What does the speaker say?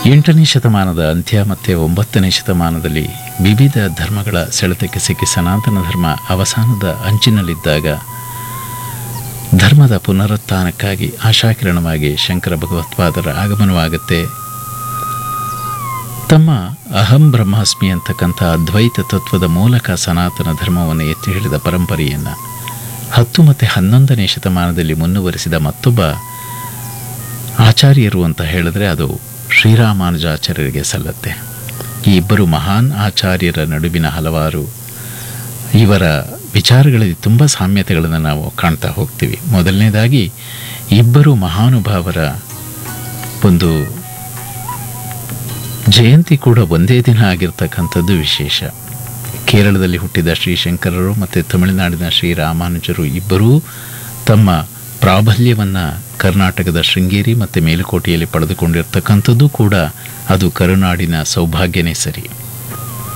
ಎಂಟನೇ ಶತಮಾನದ ಅಂತ್ಯ ಮತ್ತು ಒಂಬತ್ತನೇ ಶತಮಾನದಲ್ಲಿ ವಿವಿಧ ಧರ್ಮಗಳ ಸೆಳೆತಕ್ಕೆ ಸಿಕ್ಕಿ ಸನಾತನ ಧರ್ಮ ಅವಸಾನದ ಅಂಚಿನಲ್ಲಿದ್ದಾಗ ಧರ್ಮದ ಪುನರುತ್ಥಾನಕ್ಕಾಗಿ ಆಶಾಕಿರಣವಾಗಿ ಶಂಕರ ಭಗವತ್ಪಾದರ ಆಗಮನವಾಗುತ್ತೆ ತಮ್ಮ ಅಹಂ ಬ್ರಹ್ಮಾಸ್ಮಿ ಅಂತಕ್ಕಂಥ ಅದ್ವೈತ ತತ್ವದ ಮೂಲಕ ಸನಾತನ ಧರ್ಮವನ್ನು ಎತ್ತಿ ಹಿಡಿದ ಪರಂಪರೆಯನ್ನು ಹತ್ತು ಮತ್ತು ಹನ್ನೊಂದನೇ ಶತಮಾನದಲ್ಲಿ ಮುಂದುವರಿಸಿದ ಮತ್ತೊಬ್ಬ ಆಚಾರ್ಯರು ಅಂತ ಹೇಳಿದ್ರೆ ಅದು ಶ್ರೀರಾಮಾನುಜಾಚಾರ್ಯರಿಗೆ ಸಲ್ಲತ್ತೆ ಈ ಇಬ್ಬರು ಮಹಾನ್ ಆಚಾರ್ಯರ ನಡುವಿನ ಹಲವಾರು ಇವರ ವಿಚಾರಗಳಲ್ಲಿ ತುಂಬ ಸಾಮ್ಯತೆಗಳನ್ನು ನಾವು ಕಾಣ್ತಾ ಹೋಗ್ತೀವಿ ಮೊದಲನೇದಾಗಿ ಇಬ್ಬರು ಮಹಾನುಭಾವರ ಒಂದು ಜಯಂತಿ ಕೂಡ ಒಂದೇ ದಿನ ಆಗಿರ್ತಕ್ಕಂಥದ್ದು ವಿಶೇಷ ಕೇರಳದಲ್ಲಿ ಹುಟ್ಟಿದ ಶ್ರೀಶಂಕರರು ಮತ್ತು ತಮಿಳುನಾಡಿನ ಶ್ರೀರಾಮಾನುಜರು ಇಬ್ಬರೂ ತಮ್ಮ ಪ್ರಾಬಲ್ಯವನ್ನು ಕರ್ನಾಟಕದ ಶೃಂಗೇರಿ ಮತ್ತು ಮೇಲುಕೋಟೆಯಲ್ಲಿ ಪಡೆದುಕೊಂಡಿರ್ತಕ್ಕಂಥದ್ದು ಕೂಡ ಅದು ಕರುನಾಡಿನ ಸೌಭಾಗ್ಯನೇ ಸರಿ